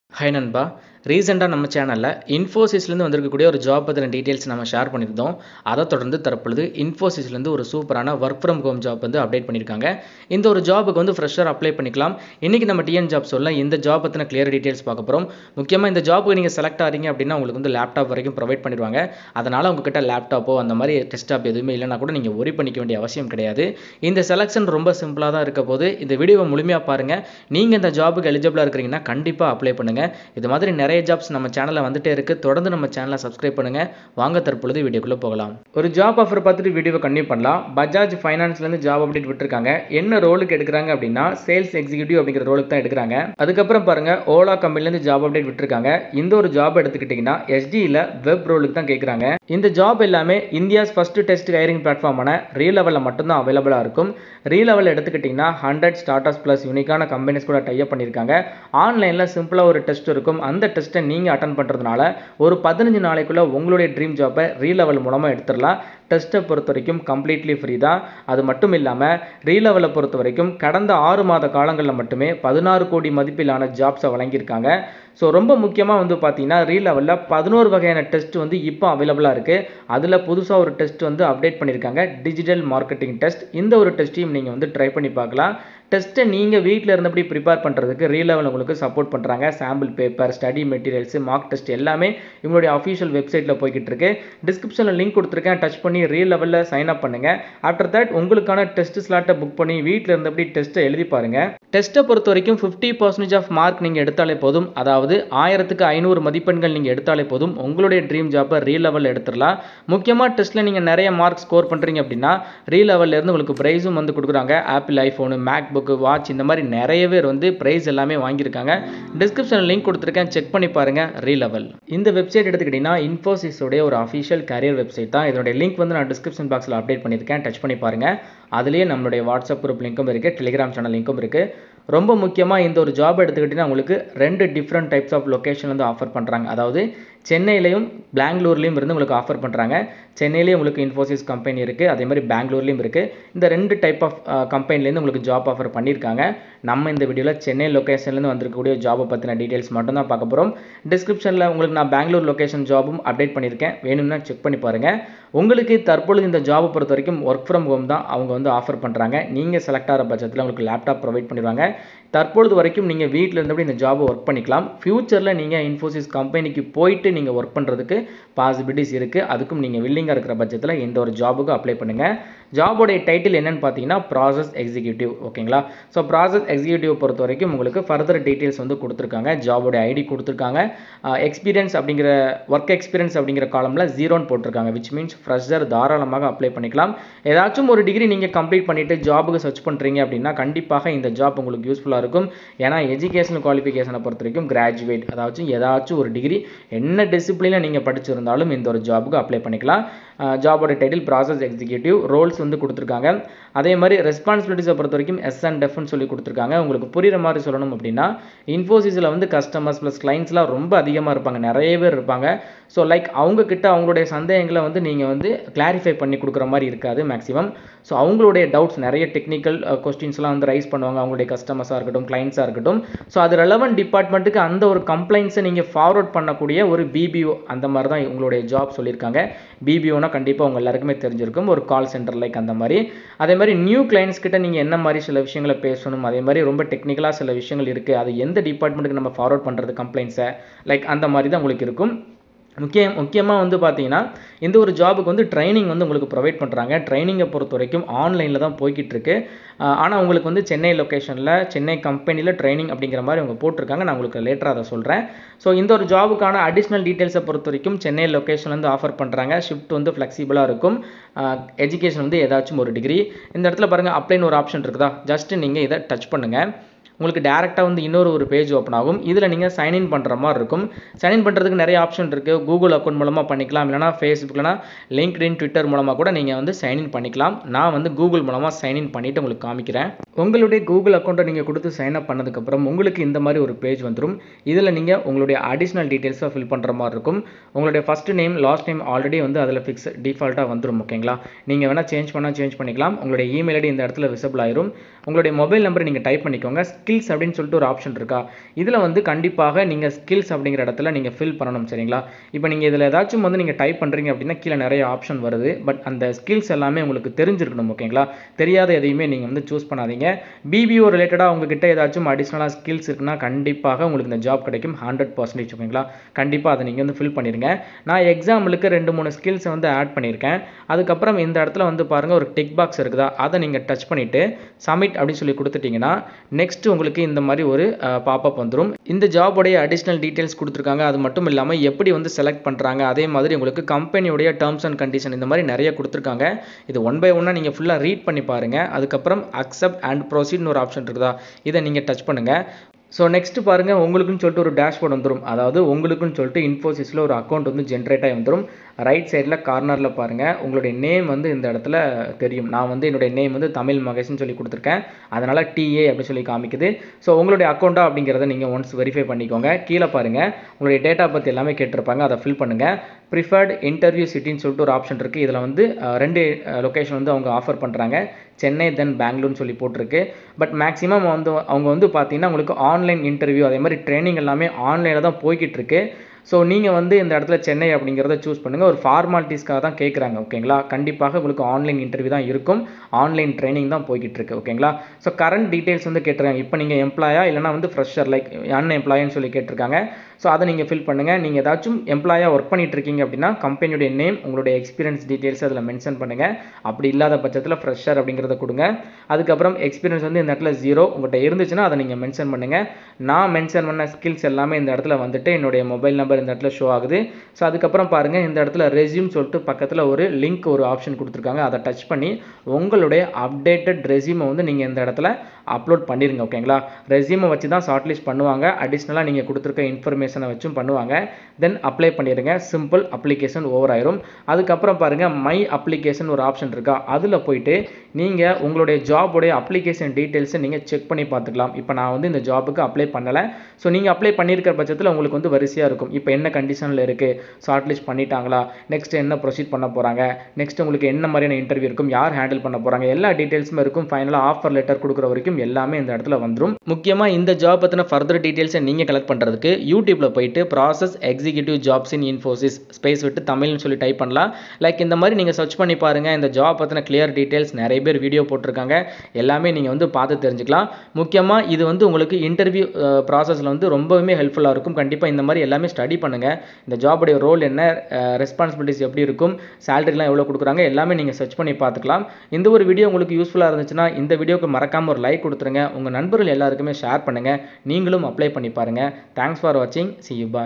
hi நண்பா ரீசெண்டாக நம்ம சேனலில் இன்ஃபோசிஸ்லேருந்து வந்திருக்கக்கூடிய ஒரு ஜாப் பற்றின டீட்டெயில்ஸ் நம்ம ஷேர் பண்ணியிருந்தோம் அதை தொடர்ந்து தற்பொழுது இன்ஃபோசிஸ்லேருந்து ஒரு சூப்பரான ஒர்க் ஃப்ரம் ஹோம் ஜாப் வந்து அப்டேட் பண்ணியிருக்காங்க இந்த ஒரு ஜாபுக்கு வந்து ஃப்ரெஷர் அப்ளை பண்ணிக்கலாம் இன்றைக்கி நம்ம டிஎன் ஜாப் சொல்ல இந்த ஜாப் பற்றின கிளியர் டீட்டெயில்ஸ் பார்க்க போகிறோம் முக்கியமாக இந்த ஜாபுக்கு நீங்கள் செலக்ட் ஆகிறீங்க அப்படின்னா உங்களுக்கு வந்து லேப்டாப் வரைக்கும் ப்ரொவைட் பண்ணிடுவாங்க அதனால் உங்ககிட்ட லேப்டாப்போ அந்த மாதிரி டெஸ்க்டாப் எதுவுமே இல்லைனா கூட நீங்கள் ஒரி பண்ணிக்க வேண்டிய அவசியம் கிடையாது இந்த செலெக்ஷன் ரொம்ப சிம்பிளாக தான் இருக்க போது இந்த வீடியோவை முழுமையாக பாருங்கள் நீங்கள் இந்த ஜாபுக்கு எலிஜிபிளாக இருக்கிறீங்கன்னா கண்டிப்பாக அப்ளை பண்ணுங்கள் இது மாதிரி நிறைய ஜாப்ஸ் நம்ம சேனலில் வந்துட்டே இருக்குது தொடர்ந்து நம்ம சேனலை சப்ஸ்கிரைப் பண்ணுங்கள் வாங்க தற்பொழுது வீடியோக்குள்ளே போகலாம் ஒரு ஜாப் ஆஃபர் பார்த்துட்டு வீடியோவை கண்டினியூ பண்ணலாம் பஜாஜ் ஃபைனான்ஸ்லேருந்து ஜாப் அப்டேட் விட்டுருக்காங்க என்ன ரோலுக்கு எடுக்கிறாங்க அப்படின்னா சேல்ஸ் எக்ஸிக்யூட்டிவ் அப்படிங்கிற ரோலுக்கு தான் எடுக்கிறாங்க அதுக்கப்புறம் பாருங்க ஓலா கம்பெனிலேருந்து ஜாப் அப்டேட் விட்டுருக்காங்க இந்த ஒரு ஜாப் எடுத்துக்கிட்டிங்கன்னா எஸ்டியில் வெப் ரோலுக்கு தான் கேட்குறாங்க இந்த ஜாப் எல்லாமே இந்தியாஸ் ஃபர்ஸ்ட் டெஸ்ட் ஹைரிங் பிளாட்ஃபார்மான ரீ லெவலில் மட்டும்தான் அவைலபிளாக இருக்கும் ரீ லெவலில் எடுத்துக்கிட்டிங்கன்னா ஹண்ட்ரட் ஸ்டார்டர்ஸ் ப்ளஸ் யூனிக்கான கம்பெனிஸ் கூட டைப் பண்ணியிருக்காங்க ஆன்லைனில் சிம்பிளாக ஒரு டெஸ்ட் இருக்கும் அந்த டெஸ்ட்டை நீங்கள் அட்டன் பண்ணுறதுனால ஒரு பதினஞ்சு நாளைக்குள்ளே உங்களுடைய ட்ரீம் ஜாப்பை ரீ லெவல் மூலமாக எடுத்துடலாம் டெஸ்ட்டை பொறுத்த வரைக்கும் கம்ப்ளீட்லி ஃப்ரீ தான் அது மட்டும் இல்லாமல் ரீ லெவலை பொறுத்த வரைக்கும் கடந்த ஆறு மாத காலங்களில் மட்டுமே பதினாறு கோடி மதிப்பிலான ஜாப்ஸை வழங்கியிருக்காங்க ஸோ ரொம்ப முக்கியமாக வந்து பார்த்தீங்கன்னா ரீ லெவலில் பதினோரு வகையான டெஸ்ட் வந்து இப்போ அவைலபிளாக இருக்குது அதில் புதுசாக ஒரு டெஸ்ட் வந்து அப்டேட் பண்ணியிருக்காங்க டிஜிட்டல் மார்க்கெட்டிங் டெஸ்ட் இந்த ஒரு டெஸ்ட்டையும் நீங்கள் வந்து ட்ரை பண்ணி பார்க்கலாம் டெஸ்ட்டை நீங்கள் வீட்டில் இருந்தபடி ப்ரிப்பேர் பண்ணுறதுக்கு ரீ லெவல் உங்களுக்கு சப்போர்ட் பண்ணுறாங்க sample paper study materials mock test எல்லாமே இவங்களுடைய அஃபீஷியல் வெப்சைட்டில் போய்கிட்டு இருக்கு டிஸ்கிரிப்ஷனில் லிங்க் கொடுத்துருக்கேன் டச் பண்ணி ரீ லெவலில் சைன் அப் பண்ணுங்கள் ஆஃப்டர் தட் உங்களுக்கான டெஸ்ட் ஸ்லாட்டை புக் பண்ணி வீட்டில் இருந்தபடி டெஸ்ட்டை எழுதி பாருங்கள் டெஸ்ட்டை பொறுத்த வரைக்கும் ஃபிஃப்டி பர்சன்டேஜ் ஆஃப் மார்க் நீங்கள் எடுத்தாலே போதும் அதாவது ஆயிரத்துக்கு ஐநூறு மதிப்பெண்கள் நீங்கள் எடுத்தாலே போதும் உங்களுடைய ட்ரீம் ஜாப்பை ரீ லெவலில் எடுத்துடலாம் முக்கியமாக டெஸ்ட்டில் நீங்கள் நிறைய மார்க் ஸ்கோர் பண்ணுறீங்க அப்படின்னா ரீ லெவல்லேருந்து உங்களுக்கு ப்ரைஸும் வந்து கொடுக்குறாங்க Apple iPhone MacBook watch இந்த மாதிரி நிறைய பேர் வந்து ப்ரைஸ் எல்லாமே வாங்கியிருக்காங்க டிஸ்கிரிப்ஷனில் லிங்க் கொடுத்துருக்கேன் செக் பண்ணி பாருங்கள் ரீ லெவல் இந்த வெப்சைட் எடுத்துக்கிட்டிங்கன்னா இன்ஃபோசிஸோடைய ஒரு அஃபிஷியல் கரியர் வெப்சைட் தான் இதனுடைய லிங்க் வந்து நான் டிஸ்கிரிப்ஷன் பாக்ஸில் அப்டேட் பண்ணியிருக்கேன் டச் பண்ணி பாருங்கள் அதுலேயே நம்மளுடைய வாட்ஸ்அப் குரூப் லிங்க்கும் இருக்குது டெலிகிராம் சேனல் லிங்க்கும் இருக்குது ரொம்ப முக்கியமாக இந்த ஒரு ஜாப் எடுத்துக்கிட்டிங்கன்னா உங்களுக்கு ரெண்டு டிஃப்ரெண்ட் டைப்ஸ் ஆஃப் லொக்கேஷன் வந்து ஆஃபர் பண்ணுறாங்க அதாவது சென்னையிலையும் பெங்களூர்லேயும் இருந்து உங்களுக்கு ஆஃபர் பண்ணுறாங்க சென்னையிலேயும் உங்களுக்கு இன்ஃபோசிஸ் கம்பெனி இருக்குது அதே மாதிரி பெங்களூர்லேயும் இருக்குது இந்த ரெண்டு டைப் ஆஃப் கம்பெனிலேருந்து உங்களுக்கு ஜாப் ஆஃபர் பண்ணியிருக்காங்க நம்ம இந்த வீடியோவில் சென்னை லொக்கேஷன்லேருந்து வந்திருக்கக்கூடிய ஜாபை பற்றின டீட்டெயில்ஸ் மட்டும் தான் பார்க்க போகிறோம் டிஸ்கிரிப்ஷனில் உங்களுக்கு நான் பெங்களூர் லொக்கேஷன் ஜாபும் அப்டேட் பண்ணியிருக்கேன் வேணும்னா செக் பண்ணி பாருங்கள் உங்களுக்கு தற்பொழுது இந்த ஜாபை பொறுத்த வரைக்கும் ஒர்க் ஃப்ரம் ஹோம் தான் அவங்க வந்து ஆஃபர் பண்ணுறாங்க நீங்கள் செலக்ட் ஆகிற பட்சத்தில் உங்களுக்கு லேப்டாப் ப்ரொவைட் பண்ணிடுவாங்க தற்பொழுது வரைக்கும் நீங்கள் வீட்டில் இருந்தபடி இந்த ஜாபை ஒர்க் பண்ணிக்கலாம் ஃப்யூச்சரில் நீங்கள் இன்ஃபோசிஸ் கம்பெனிக்கு போயிட்டு நீங்கள் ஒர்க் பண்ணுறதுக்கு பாசிபிலிட்டிஸ் இருக்குது அதுக்கும் நீங்கள் வில்லிங்காக இருக்கிற பட்சத்தில் இந்த ஒரு ஜாபுக்கு அப்ளை பண்ணுங்கள் ஜாபோடைய டைட்டில் என்னென்னு பார்த்தீங்கன்னா ப்ராசஸ் எக்ஸிக்யூட்டிவ் ஓகேங்களா ஸோ ப்ராசஸ் எக்ஸிக்யூட்டிவ் பொறுத்த வரைக்கும் உங்களுக்கு ஃபர்தர் டீட்டெயில்ஸ் வந்து கொடுத்துருக்காங்க ஜாபோடைய ஐடி கொடுத்துருக்காங்க எக்ஸ்பீரியன்ஸ் அப்படிங்கிற ஒர்க் எக்ஸ்பீரியன்ஸ் அப்படிங்கிற காலமில் ஜீரோன்னு போட்டிருக்காங்க விச் மீன்ஸ் ஃப்ரெஷர் தாராளமாக அப்ளை பண்ணிக்கலாம் ஏதாச்சும் ஒரு டிகிரி நீங்கள் கம்ப்ளீட் பண்ணிவிட்டு ஜாபுக்கு சர்ச் பண்ணுறீங்க அப்படின்னா கண்டிப்பாக இந்த ஜாப் உங்களுக்கு யூஸ்ஃபுல்லாக இருக்கும் ஏன்னா எஜுகேஷன் குவாலிஃபிகேஷனை பொறுத்த வரைக்கும் கிராஜுவேட் அதாச்சும் ஏதாச்சும் ஒரு டிகிரி என்ன டிசிப்ளினில் நீங்கள் படிச்சிருந்தாலும் இந்த ஒரு ஜாபுக்கு அப்ளை பண்ணிக்கலாம் ஜாபோட டைட்டில் ப்ராசஸ் எக்ஸிக்யூட்டிவ் ரோல்ஸ் வந்து கொடுத்துருக்காங்க அதே மாதிரி ரெஸ்பான்சிபிலிட்டிஸை பொறுத்த வரைக்கும் எஸ் அண்ட் டெஃப்னு சொல்லி கொடுத்துருக்காங்க உங்களுக்கு புரிகிற மாதிரி சொல்லணும் அப்படின்னா இன்ஃபோசிஸில் வந்து கஸ்டமர்ஸ் ப்ளஸ் கிளைண்ட்ஸ்லாம் ரொம்ப அதிகமாக இருப்பாங்க நிறைய பேர் இருப்பாங்க ஸோ லைக் அவங்கக்கிட்ட அவங்களுடைய சந்தேகங்களை வந்து நீங்கள் வந்து கிளாரிஃபை பண்ணி கொடுக்குற மாதிரி இருக்காது மேக்ஸிமம் ஸோ அவங்களுடைய டவுட்ஸ் நிறைய டெக்னிக்கல் கொஸ்டின்ஸ்லாம் வந்து ரைஸ் பண்ணுவாங்க அவங்களுடைய கஸ்டமர்ஸாக இருக்கட்டும் கிளைண்ட்ஸாக இருக்கட்டும் ஸோ அது ரெலவெண்ட் டிபார்ட்மெண்ட்டுக்கு அந்த ஒரு கம்ப்ளைண்ட்ஸை நீங்கள் ஃபார்வர்ட் பண்ணக்கூடிய ஒரு பிபிஓ அந்த மாதிரி தான் உங்களுடைய ஜாப் சொல்லியிருக்காங்க பிபிஓனா கண்டிப்பாக உங்கள் எல்லாருக்குமே தெரிஞ்சிருக்கும் ஒரு கால் சென்டர் லைக் அந்த மாதிரி அதே மாதிரி நியூ கிளைண்ட்ஸ் கிட்ட நீங்கள் என்ன மாதிரி சில விஷயங்களை பேசணும் அதே மாதிரி ரொம்ப டெக்னிக்கலாக சில விஷயங்கள் இருக்குது அது எந்த டிபார்ட்மெண்ட்டுக்கு நம்ம ஃபார்வர்ட் பண்ணுறது கம்ப்ளைண்ட்ஸை லைக் அந்த மாதிரி தான் உங்களுக்கு இருக்கும் முக்கியம் முக்கியமாக வந்து பார்த்தீங்கன்னா இந்த ஒரு ஜாபுக்கு வந்து ட்ரைனிங் வந்து உங்களுக்கு ப்ரொவைட் பண்ணுறாங்க ட்ரைனிங்கை பொறுத்த வரைக்கும் ஆன்லைனில் தான் போய்கிட்டு இருக்கு ஆனால் உங்களுக்கு வந்து சென்னை லொக்கேஷனில் சென்னை கம்பெனியில் ட்ரைனிங் அப்படிங்கிற மாதிரி அவங்க போட்டிருக்காங்க நான் உங்களுக்கு லேட்டராக அதை சொல்கிறேன் ஸோ இந்த ஒரு ஜாபுக்கான அடிஷ்னல் டீட்டெயில்ஸை பொறுத்த வரைக்கும் சென்னை லொக்கேஷன்லேருந்து ஆஃபர் பண்ணுறாங்க ஷிஃப்ட் வந்து ஃப்ளெக்சிபிளாக இருக்கும் எஜுகேஷன் வந்து ஏதாச்சும் ஒரு டிகிரி இந்த இடத்துல பாருங்கள் அப்ளைன்னு ஒரு ஆப்ஷன் இருக்குதா ஜஸ்ட் நீங்கள் இதை டச் பண்ணுங்கள் உங்களுக்கு டேரெக்டாக வந்து இன்னொரு ஒரு பேஜ் ஓப்பன் ஆகும் இதில் நீங்கள் சைன்இன் பண்ணுற மாதிரி இருக்கும் சைன்இன் பண்ணுறதுக்கு நிறைய ஆப்ஷன் இருக்குது கூகுள் அக்கௌண்ட் மூலமாக பண்ணிக்கலாம் இல்லைனா ஃபேஸ்புக்லனா லிங்க்டின் ட்விட்டர் மூலமாக கூட நீங்கள் வந்து சைன்இன் பண்ணிக்கலாம் நான் வந்து கூகுள் மூலமாக சைன்இன் பண்ணிவிட்டு உங்களுக்கு காமிக்கிறேன் உங்களுடைய கூகுள் அக்கௌண்ட்டை நீங்கள் கொடுத்து சைன் அப் பண்ணதுக்கப்புறம் உங்களுக்கு இந்த மாதிரி ஒரு பேஜ் வந்துடும் இதில் நீங்கள் உங்களுடைய அடிஷ்னல் டீட்டெயில்ஸை ஃபில் பண்ணுற மாதிரி இருக்கும் உங்களுடைய first name last name already வந்து அதில் ஃபிக்ஸ் டிஃபால்ட்டாக வந்துடும் ஓகேங்களா நீங்கள் வேணால் சேஞ்ச் பண்ணால் சேஞ்ச் பண்ணிக்கலாம் உங்களுடைய இமெயில் ஐடி இந்த இடத்துல விசிபிள் ஆயிரும் உங்களுடைய மொபைல் நம்பரை நீங்கள் டைப் பண்ணிக்கோங்க ஸ்கில்ஸ் அப்படின்னு சொல்லிட்டு ஒரு ஆப்ஷன் இருக்கா இதில் வந்து கண்டிப்பாக நீங்கள் ஸ்கில்ஸ் அப்படிங்கிற இடத்துல நீங்கள் ஃபில் பண்ணணும் சரிங்களா இப்போ நீங்கள் இதில் ஏதாச்சும் வந்து நீங்கள் டைப் பண்ணுறீங்க அப்படின்னா கீழே நிறைய ஆப்ஷன் வருது பட் அந்த ஸ்கில்ஸ் எல்லாமே உங்களுக்கு தெரிஞ்சிருக்கணும் ஓகேங்களா தெரியாத எதையுமே நீங்கள் வந்து சூஸ் பண்ணாதீங்க பிபிஓ ரிலேட்டடாக உங்ககிட்ட ஏதாச்சும் அடிஷ்னலாக ஸ்கில்ஸ் இருக்குன்னா கண்டிப்பாக உங்களுக்கு இந்த ஜாப் கிடைக்கும் ஹண்ட்ரட் பர்சன்டேஜ் ஓகேங்களா கண்டிப்பாக அதை நீங்கள் வந்து ஃபில் பண்ணிடுங்க நான் எக்ஸாம்பிளுக்கு ரெண்டு மூணு ஸ்கில்ஸை வந்து ஆட் பண்ணியிருக்கேன் அதுக்கப்புறம் இந்த இடத்துல வந்து பாருங்கள் ஒரு டிக் பாக்ஸ் இருக்குதா அதை நீங்கள் டச் பண்ணிவிட்டு சப்மிட் அப்படின்னு சொல்லி கொடுத்துட்டிங்கன்னா நெக்ஸ்ட் உங்களுக்கு இந்த மாதிரி ஒரு பாப்பப் வந்துடும் இந்த ஜாபோடைய அடிஷ்னல் டீட்டெயில்ஸ் கொடுத்துருக்காங்க அது மட்டும் இல்லாமல் எப்படி வந்து செலக்ட் பண்ணுறாங்க அதே மாதிரி உங்களுக்கு கம்பெனியோடைய டேர்ம்ஸ் அண்ட் கண்டிஷன் இந்த மாதிரி நிறைய கொடுத்துருக்காங்க இது ஒன் பை ஒன்னாக நீங்கள் ஃபுல்லாக ரீட் பண்ணி பாருங்கள் அதுக்கப்புறம் அக்செப்ட் அண்ட் ப்ரொசீட்னு ஒரு ஆப்ஷன் இருக்குதா இதை நீங்கள் டச் பண்ணுங்கள் ஸோ நெக்ஸ்ட் பாருங்கள் உங்களுக்குன்னு சொல்லிட்டு ஒரு டேஷ்போர்ட் வந்துடும் அதாவது உங்களுக்குன்னு சொல்லிட்டு இன்ஃபோசிஸில் ஒரு அக்கௌண்ட் வந்து ஜென்ரேட் ஆகி வந்துடும் ரைட் சைடில் கார்னரில் பாருங்கள் உங்களுடைய நேம் வந்து இந்த இடத்துல தெரியும் நான் வந்து என்னுடைய நேம் வந்து தமிழ் மகேஷ்னு சொல்லி கொடுத்துருக்கேன் அதனால் டிஏ அப்படின்னு சொல்லி காமிக்குது ஸோ உங்களுடைய அக்கௌண்ட்டா அப்படிங்கிறத நீங்கள் ஒன்ஸ் வெரிஃபை பண்ணிக்கோங்க கீழே பாருங்கள் உங்களுடைய டேட்டா பற்றி எல்லாமே கேட்டிருப்பாங்க அதை ஃபில் பண்ணுங்கள் ப்ரிஃபர்ட் இன்டர்வியூ சிட்டின்னு சொல்லிட்டு ஒரு ஆப்ஷன் இருக்குது இதில் வந்து ரெண்டு லொக்கேஷன் வந்து அவங்க ஆஃபர் பண்ணுறாங்க சென்னை தென் பெங்களூர்னு சொல்லி போட்டிருக்கு பட் மேக்ஸிமம் வந்து அவங்க வந்து பார்த்தீங்கன்னா உங்களுக்கு ஆன்லைன் இன்டர்வியூ அதே மாதிரி ட்ரைனிங் எல்லாமே ஆன்லைனில் தான் போய்கிட்டு இருக்கு ஸோ நீங்கள் வந்து இந்த இடத்துல சென்னை அப்படிங்கிறத சூஸ் பண்ணுங்கள் ஒரு ஃபார்மாலிட்டிஸ்க்காக தான் கேட்குறாங்க ஓகேங்களா கண்டிப்பாக உங்களுக்கு ஆன்லைன் இன்டர்வியூ தான் இருக்கும் ஆன்லைன் ட்ரைனிங் தான் போய்கிட்டு இருக்கு ஓகேங்களா ஸோ கரண்ட் டீட்டெயில்ஸ் வந்து கேட்டிருக்காங்க இப்போ நீங்கள் எம்ப்ளாயா இல்லைனா வந்து ஃப்ரெஷர் லைக் அன் எம்ப்ளாயின்னு சொல்லி கேட்டிருக்காங்க ஸோ அதை நீங்கள் ஃபில் பண்ணுங்கள் நீங்கள் ஏதாச்சும் எம்ப்ளாயாக ஒர்க் பண்ணிட்டு இருக்கீங்க அப்படின்னா கம்பெனியுடைய நேம் உங்களுடைய எக்ஸ்பீரியன்ஸ் டீட்டெயில்ஸ் அதில் மென்ஷன் பண்ணுங்கள் அப்படி இல்லாத பட்சத்தில் ஃப்ரெஷர் அப்படிங்கிறத கொடுங்க அதுக்கப்புறம் எக்ஸ்பீரியன்ஸ் வந்து இந்த இடத்துல ஜீரோ உங்கள்கிட்ட இருந்துச்சுன்னா அதை நீங்கள் மென்ஷன் பண்ணுங்கள் நான் மென்ஷன் பண்ண ஸ்கில்ஸ் எல்லாமே இந்த இடத்துல வந்துட்டு என்னுடைய மொபைல் நம்பர் இந்த இடத்துல ஷோ ஆகுது ஸோ அதுக்கப்புறம் பாருங்கள் இந்த இடத்துல ரெஸ்யூம் சொல்லிட்டு பக்கத்தில் ஒரு லிங்க் ஒரு ஆப்ஷன் கொடுத்துருக்காங்க அதை டச் பண்ணி உங்களுடைய அப்டேட்டட் ரெஸ்யூமை வந்து நீங்கள் இந்த இடத்துல அப்லோட் பண்ணிடுங்க ஓகேங்களா ரெஸ்யூமை வச்சு தான் ஷார்ட் லிஸ்ட் பண்ணுவாங்க அடிஷ்னலாக நீங்கள் கொடுத்துருக்க இன்ஃபர்மேஷனை வச்சும் பண்ணுவாங்க தென் அப்ளை பண்ணிடுங்க சிம்பிள் அப்ளிகேஷன் ஓவர் ஆயிரும் அதுக்கப்புறம் பாருங்கள் மை அப்ளிகேஷன் ஒரு ஆப்ஷன் இருக்கா அதில் போயிட்டு நீங்கள் உங்களுடைய ஜாபுடைய அப்ளிகேஷன் டீட்டெயில்ஸை நீங்கள் செக் பண்ணி பார்த்துக்கலாம் இப்போ நான் வந்து இந்த ஜாபுக்கு அப்ளை பண்ணலை ஸோ நீங்கள் அப்ளை பண்ணியிருக்கிற பட்சத்தில் உங்களுக்கு வந்து வரிசையாக இருக்கும் இப்போ என்ன கண்டிஷனில் இருக்குது ஷார்ட் லிஸ்ட் பண்ணிட்டாங்களா நெக்ஸ்ட் என்ன ப்ரொசீட் பண்ண போகிறாங்க நெக்ஸ்ட் உங்களுக்கு என்ன மாதிரியான இன்டர்வியூ இருக்கும் யார் ஹேண்டில் பண்ண போகிறாங்க எல்லா டீட்டெயில்ஸுமே இருக்கும் ஃபைனலாக ஆஃபர் லெட்டர் கொடுக்குற வரைக்கும் எல்லாமே இந்த இடத்துல வந்துடும் முக்கியமாக இந்த ஜாப் பற்றின ஃபர்தர் டீட்டெயில்ஸை நீங்கள் கலெக்ட் பண்ணுறதுக்கு யூடியூப்பில் போயிட்டு process executive jobs in Infosys space விட்டு தமிழ்னு சொல்லி டைப் பண்ணலாம் லைக் இந்த மாதிரி நீங்கள் சர்ச் பண்ணி பாருங்கள் இந்த ஜாப் பற்றின கிளியர் டீட்டெயில்ஸ் நிறைய பேர் வீடியோ போட்டிருக்காங்க எல்லாமே நீங்கள் வந்து பார்த்து தெரிஞ்சுக்கலாம் முக்கியமாக இது வந்து உங்களுக்கு இன்டர்வியூ ப்ராசஸில் வந்து ரொம்பவுமே ஹெல்ப்ஃபுல்லாக இருக்கும் கண்டிப்பாக இந்த மாதிரி எல்லாமே ஸ்டடி பண்ணுங்கள் இந்த ஜாபுடைய ரோல் என்ன ரெஸ்பான்சிபிலிட்டிஸ் எப்படி இருக்கும் சேலரிலாம் எவ்வளோ கொடுக்குறாங்க எல்லாமே நீங்கள் சர்ச் பண்ணி பார்த்துக்கலாம் இந்த ஒரு வீடியோ உங்களுக்கு யூஸ்ஃபுல்லாக இருந்துச்சுன்னா இந்த வீடியோக்கு மறக்காமல் ஒரு லைக் கொடுத்துருங்க உங்கள் நண்பர்கள் எல்லாருக்குமே ஷேர் பண்ணுங்கள் நீங்களும் அப்ளை பண்ணி பாருங்கள் தேங்க்ஸ் ஃபார் வாட்சிங் சி யூ பாய்